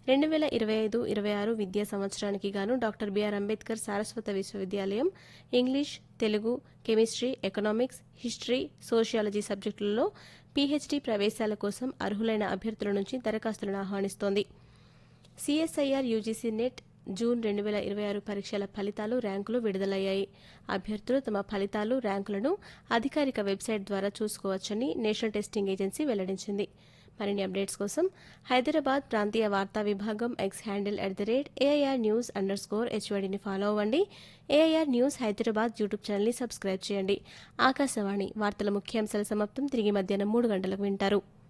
రెండు వేల ఇరవై ఐదు ఇరవై ఆరు విద్యా సంవత్సరానికి గాను డాక్టర్ బిఆర్ అంబేద్కర్ సారస్వత విశ్వవిద్యాలయం English Telugu chemistry economics history sociology సబ్జెక్టులలో పీహెచ్డీ ప్రవేశాల కోసం అర్హులైన అభ్యర్థుల నుంచి దరఖాస్తులను ఆహ్వానిస్తోంది సిఎస్ఐఆర్ యూజీసీ నెట్ జూన్ రెండు వేల ఇరవై ఆరు పరీక్షల ఫలితాలు ర్యాంకులు విడుదలయ్యాయి అభ్యర్థులు తమ ఫలితాలు ర్యాంకులను అధికారిక వెబ్సైట్ ద్వారా చూసుకోవచ్చని నేషనల్ టెస్టింగ్ ఏజెన్సీ వెల్లడించింది మరిన్ని అప్డేట్స్ కోసం హైదరాబాద్ ప్రాంతీయ వార్తా విభాగం X handle at the rate AIR news underscore స్కోర్ హెచ్వైడిని ఫాలో అవ్వండి ఏఐఆర్ న్యూస్ హైదరాబాద్ యూట్యూబ్ ఛానల్ని సబ్స్క్రైబ్ చేయండి ఆకాశవాణి వార్తల ముఖ్యాంశాల సమాప్తం తిరిగి మధ్యాహ్నం మూడు గంటలకు వింటారు